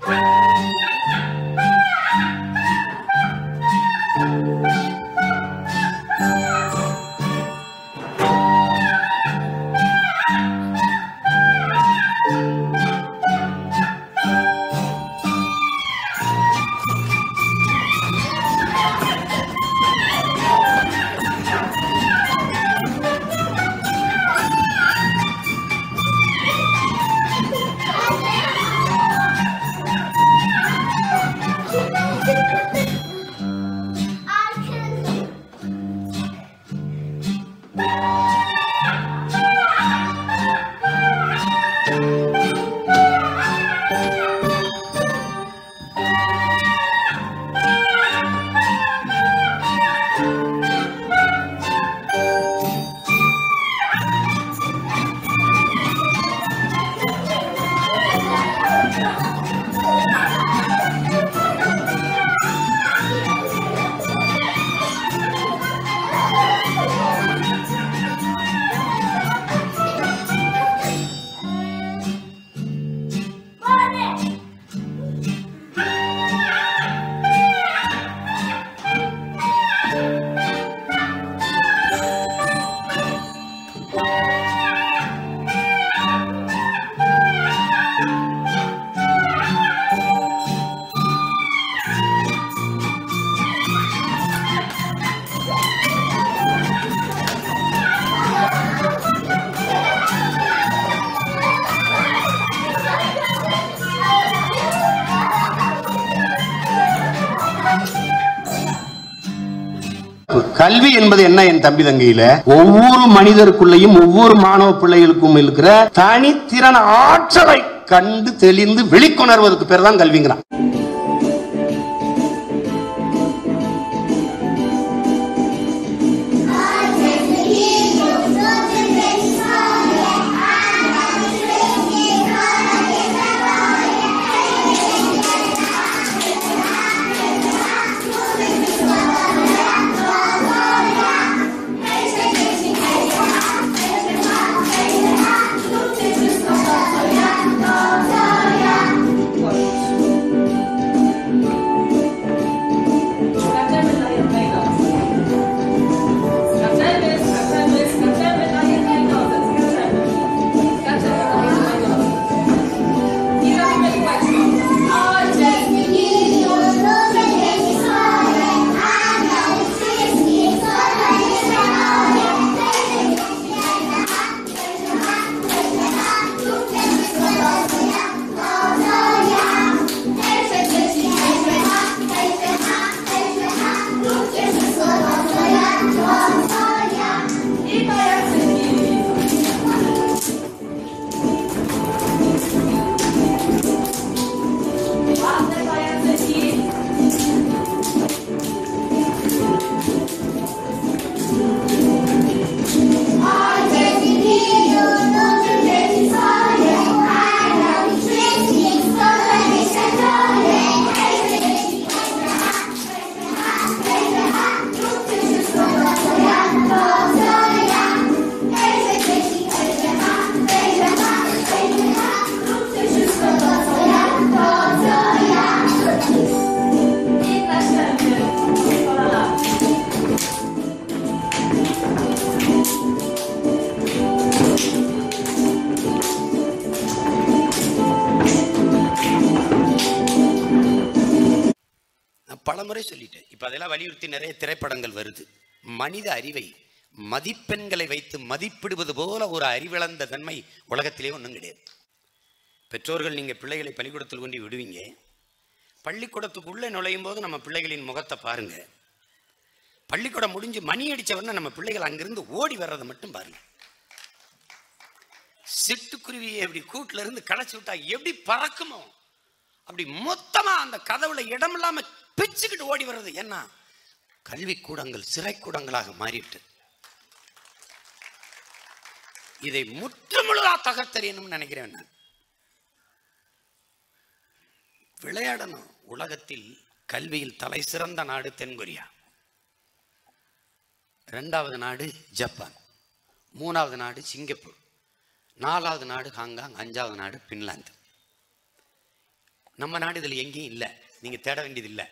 கல்வி என்பது என்ன என் தம்பி தங்கையில ஒவ்வொரு மனிதருக்குள்ளேயும் ஒவ்வொரு மாணவ பிள்ளைகளுக்கும் இருக்கிற தனித்திறன் ஆற்றலை கண்டு தெளிந்து வெளிக்கொணர்வதற்கு பேர் தான் கல்விங்கிறான் Skaczemy na jednej nodze. Skaczemy, skaczemy, skaczemy na jednej nodze. Skaczemy. Skaczemy na jednej nodze. I robimy kółeczko. Ojciec, i pajacyki. Ładne pajacyki. I następny. Kolana. நான் பலமுறை சொல்லிட்டேன் இப்போ அதெல்லாம் வலியுறுத்தி நிறைய திரைப்படங்கள் வருது மனித அறிவை மதிப்பெண்களை வைத்து மதிப்பிடுவது போல ஒரு அறிவிழந்த தன்மை உலகத்திலே ஒன்றும் கிடையாது பெற்றோர்கள் நீங்கள் பிள்ளைகளை பள்ளிக்கூடத்தில் கொண்டு விடுவீங்க பள்ளிக்கூடத்துக்குள்ளே நுழையும் போது நம்ம பிள்ளைகளின் முகத்தை பாருங்க பள்ளிக்கூடம் முடிஞ்சு மணி அடிச்சவொடனே நம்ம பிள்ளைகள் அங்கிருந்து ஓடி வர்றதை மட்டும் பாருங்க சிட்டுக்குருவியை அப்படி கூட்டுல இருந்து களைச்சு விட்டா எப்படி பறக்குமோ அப்படி மொத்தமா அந்த கதவுல இடம் இல்லாம பிச்சுக்கிட்டு ஓடி வர்றது என்ன கல்விக்கூடங்கள் சிறைக்கூடங்களாக மாறிட்டு இதை முற்றுமுழுதா தகர்த்தறியணும்னு நினைக்கிறேன் நான் விளையாடணும் உலகத்தில் கல்வியில் தலை சிறந்த நாடு தென்கொரியா ரெண்டாவது நாடு ஜப்பான் மூணாவது நாடு சிங்கப்பூர் நாலாவது நாடு ஹாங்காங் அஞ்சாவது நாடு பின்லாந்து நம்ம நாடு இதில் எங்கேயும் இல்லை நீங்க தேட வேண்டியது இல்லை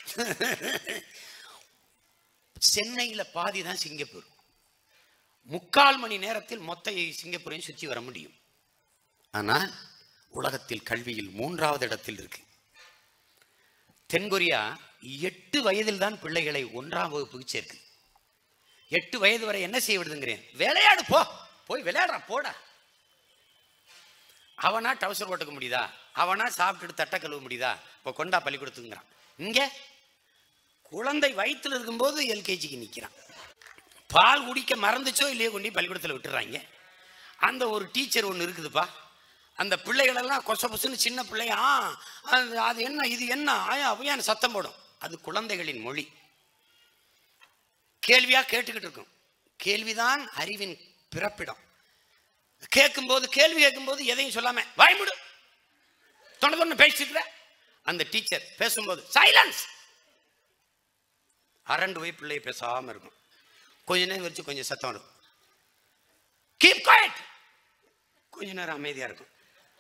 சென்னையில் பாதி தான் சிங்கப்பூர் முக்கால் மணி நேரத்தில் மொத்த சிங்கப்பூரையும் சுற்றி வர முடியும் ஆனால் உலகத்தில் கல்வியில் மூன்றாவது இடத்தில் இருக்கு தென்கொரியா எட்டு வயதில் தான் பிள்ளைகளை ஒன்றாம் வகுப்புக்கு சேர்க்கு எட்டு வயது வரை என்ன செய்ய விடுதுங்கிறேன் விளையாடு போ போய் விளையாடுறா போடா அவனா டவுசர் போட்டுக்க முடியுதா அவனா சாப்பிட்டுட்டு தட்டை கழுவ முடியுதா இப்போ கொண்டா பள்ளிக்கூடத்துக்குங்கிறான் இங்க குழந்தை வயித்துல இருக்கும்போது எல்கேஜிக்கு நிற்கிறான் பால் குடிக்க மறந்துச்சோ இல்லையோ கொண்டு போய் பள்ளிக்கூடத்தில் விட்டுறாங்க அந்த ஒரு டீச்சர் ஒன்று இருக்குதுப்பா அந்த பிள்ளைகளெல்லாம் கொச கொசுன்னு சின்ன பிள்ளையா "ஆ, அது அது என்ன இது என்ன ஆயா அவையான்னு சத்தம் போடும் அது குழந்தைகளின் மொழி கேள்வியா கேட்டுக்கிட்டு இருக்கும் கேள்விதான் அறிவின் பிறப்பிடம் கேட்கும்போது கேள்வி கேட்கும்போது எதையும் சொல்லாம வாய்முடு தொண்டை தொண்டு பேசிட்டு அந்த டீச்சர் பேசும்போது சைலன்ஸ் அரண்டு போய் பிள்ளைய பேசாம இருக்கும் கொஞ்ச நேரம் வச்சு கொஞ்சம் சத்தம் வரும் கீப் quiet கொஞ்ச நேரம் அமைதியா இருக்கும்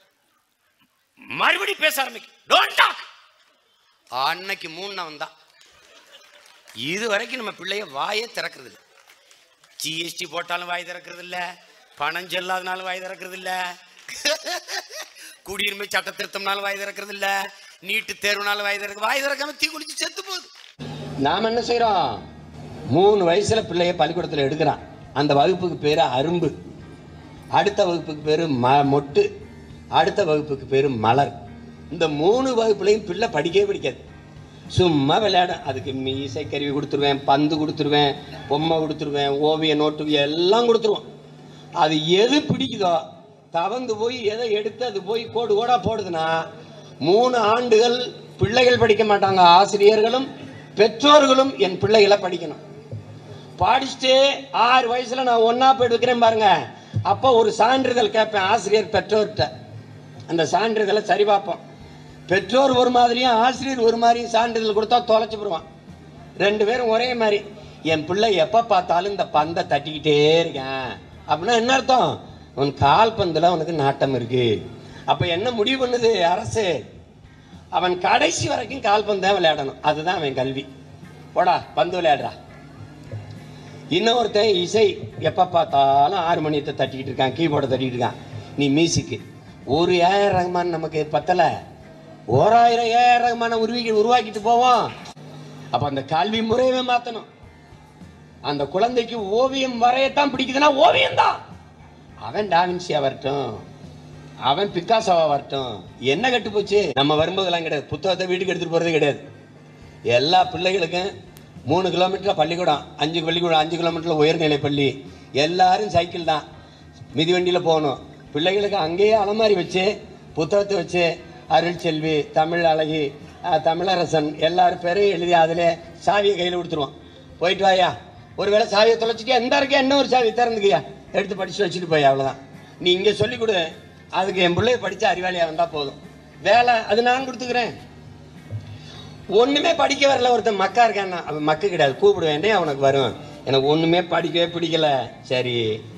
மறுபடி பேச ஆரம்பிக்கும் டோன்ட் டாக் அன்னைக்கு மூணு தான் இது வரைக்கும் நம்ம பிள்ளைய வாயே திறக்கிறது இல்லை ஜிஎஸ்டி போட்டாலும் வாய் திறக்கிறது இல்ல பணம் செல்லாதனாலும் வாய் திறக்கிறது இல்ல குடியுரிமை சட்ட திருத்தம்னாலும் வாய் திறக்கிறது இல்ல நீட்டு தேர்வுனாலும் வாய் திறக்க வாய் திறக்காம தீ குளிச்சு செத்து போகுது நாம் என்ன செய்கிறோம் மூணு வயசுல பிள்ளைய பள்ளிக்கூடத்தில் எடுக்கிறான் அந்த வகுப்புக்கு பேர் அரும்பு அடுத்த வகுப்புக்கு பேர் ம மொட்டு அடுத்த வகுப்புக்கு பேர் மலர் இந்த மூணு வகுப்புலையும் பிள்ளை படிக்கவே படிக்காது சும்மா விளையாடும் அதுக்கு மி- இசைக்கருவி கொடுத்துருவேன் பந்து கொடுத்துருவேன் பொம்மை கொடுத்துருவேன் ஓவிய நோட்டு எல்லாம் கொடுத்துருவோம் அது எது பிடிக்குதோ தவந்து போய் எதை எடுத்து அது போய் கோடு கோடா போடுதுன்னா மூணு ஆண்டுகள் பிள்ளைகள் படிக்க மாட்டாங்க ஆசிரியர்களும் பெற்றோர்களும் என் பிள்ளைகளை படிக்கணும் படிச்சுட்டு ஆறு வயசுல நான் ஒன்னா போய் எடுக்கிறேன் பாருங்க அப்போ ஒரு சான்றிதழ் கேட்பேன் ஆசிரியர் பெற்றோர்கிட்ட அந்த சான்றிதழை சரி பார்ப்போம் பெற்றோர் ஒரு மாதிரியும் ஆசிரியர் ஒரு மாதிரியும் சான்றிதழ் கொடுத்தா தொலைச்சு போடுவான் ரெண்டு பேரும் ஒரே மாதிரி என் பிள்ளை எப்போ பார்த்தாலும் இந்த பந்தை தட்டிக்கிட்டே இருக்கேன் அப்படின்னா என்ன அர்த்தம் உன் கால் பந்துல அவனுக்கு நாட்டம் இருக்கு அப்ப என்ன முடிவு பண்ணுது அரசு அவன் கடைசி வரைக்கும் கால்பந்து தான் விளையாடணும் அதுதான் அவன் கல்வி போடா பந்து விளையாடுறா இன்னொருத்தன் இசை எப்போ பார்த்தாலும் ஆறு மணியத்தை தட்டிக்கிட்டு இருக்கான் கீபோர்டை தட்டிக்கிட்டு இருக்கான் நீ மியூசிக்கு ஒரு ஏஆர் ரஹ்மான் நமக்கு பத்தல ஓராயிரம் ஏஆர் ரஹ்மானை உருவி உருவாக்கிட்டு போவோம் அப்போ அந்த கல்வி முறையவே மாற்றணும் அந்த குழந்தைக்கு ஓவியம் வரையத்தான் பிடிக்குதுன்னா ஓவியம் தான் அவன் டாவின்சியா வரட்டும் அவன் பிக்காசோவா வரட்டும் என்ன கட்டு போச்சு நம்ம வரும்போதெல்லாம் கிடையாது புத்தகத்தை வீட்டுக்கு எடுத்துட்டு போறதே கிடையாது எல்லா பிள்ளைகளுக்கும் மூணு கிலோமீட்டர் பள்ளிக்கூடம் அஞ்சு பள்ளிக்கூடம் அஞ்சு கிலோமீட்டர்ல உயர்நிலை பள்ளி எல்லாரும் சைக்கிள் தான் மிதிவண்டியில் போகணும் பிள்ளைகளுக்கு அங்கேயே அலமாரி வச்சு புத்தகத்தை வச்சு அருள் செல்வி தமிழ் அழகி அஹ், தமிழரசன் எல்லாரும் பேரையும் எழுதி அதில் சாவியை கையில் கொடுத்துருவோம் போயிட்டு வாயா ஒருவேளை சாவியை தொலைச்சிட்டியா இந்த இருக்கே என்ன ஒரு சாவி திறந்துக்கியா எடுத்து படிச்சு வச்சுட்டு போய் அவ்வளோதான் நீ இங்கே சொல்லிக் கொடு அதுக்கு என் பிள்ளைய படிச்சு அறிவாளியா வந்தா போதும் வேலை அது நான் கொடுத்துக்கிறேன் ஒண்ணுமே படிக்க வரல ஒருத்தன் மக்கா இருக்கான்னா அவன் மக்கு கிடையாது கூப்பிடுவேன் அவனுக்கு வரும் எனக்கு ஒண்ணுமே படிக்கவே பிடிக்கல சரி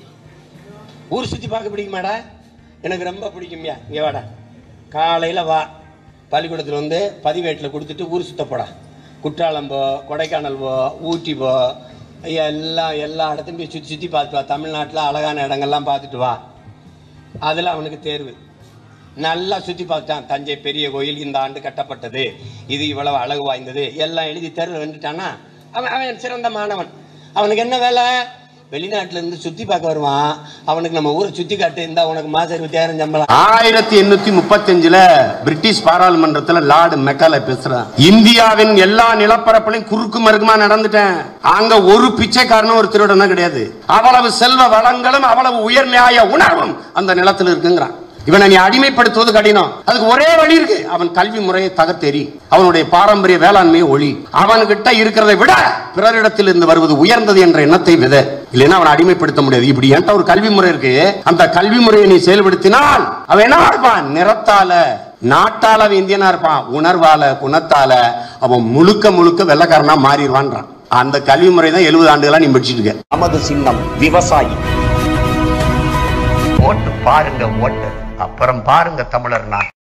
ஊர் சுத்தி பார்க்க பிடிக்குமாடா எனக்கு ரொம்ப பிடிக்கும்யா இங்க வாடா காலையில வா பள்ளிக்கூடத்தில் வந்து பதிவேட்டில் கொடுத்துட்டு ஊர் சுத்த போடா குற்றாலம் போ கொடைக்கானல் போ ஊட்டி போ எல்லாம் எல்லா இடத்தையும் போய் சுற்றி சுற்றி பார்த்து வா தமிழ்நாட்டில் அழகான இடங்கள்லாம் பார்த்துட்டு வா அதில் அவனுக்கு தேர்வு நல்லா சுற்றி பார்த்தான் தஞ்சை பெரிய கோயில் இந்த ஆண்டு கட்டப்பட்டது இது இவ்வளவு அழகு வாய்ந்தது எல்லாம் எழுதி தேர்வு வந்துட்டானா அவன் அவன் சிறந்த மாணவன் அவனுக்கு என்ன வேலை வெளிநாட்டுல இருந்து சுத்தி பார்க்க வருவான் அவனுக்கு நம்ம ஊரை சுத்தி காட்டு இருந்தா உனக்கு மாசம் இருபத்தாயிரம் சம்பளம் ஆயிரத்தி எண்ணூத்தி முப்பத்தஞ்சுல பிரிட்டிஷ் பாராளுமன்றத்துல லார்டு மெக்கால பேசுறான் இந்தியாவின் எல்லா நிலப்பரப்புலையும் குறுக்கு மறுக்குமா நடந்துட்டேன் அங்க ஒரு பிச்சைக்காரனும் ஒரு திருடனா கிடையாது அவ்வளவு செல்வ வளங்களும் அவ்வளவு உயர் நியாய உணர்வும் அந்த நிலத்துல இருக்குங்கிறான் இவனை நீ அடிமைப்படுத்துவது கடினம் அதுக்கு ஒரே வழி இருக்கு அவன் கல்வி முறையை தகர்த்தெறி அவனுடைய பாரம்பரிய வேளாண்மையை ஒளி அவன்கிட்ட இருக்கிறதை விட பிறரிடத்தில் இருந்து வருவது உயர்ந்தது என்ற எண்ணத்தை வித இல்லைன்னா அவனை அடிமைப்படுத்த முடியாது இப்படி என்கிட்ட ஒரு கல்வி முறை இருக்கு அந்த கல்வி முறையை நீ செயல்படுத்தினால் அவன் என்ன இருப்பான் நிறத்தால நாட்டால அவன் இந்தியனா இருப்பான் உணர்வால குணத்தால அவன் முழுக்க முழுக்க வெள்ளக்காரனா மாறிடுவான்றான் அந்த கல்வி முறை தான் எழுபது ஆண்டுகளா நீ படிச்சுட்டு இருக்க நமது சின்னம் விவசாயி ஓட்டு பாருங்க ஓட்டு அப்புறம் பாருங்க தமிழர் நான்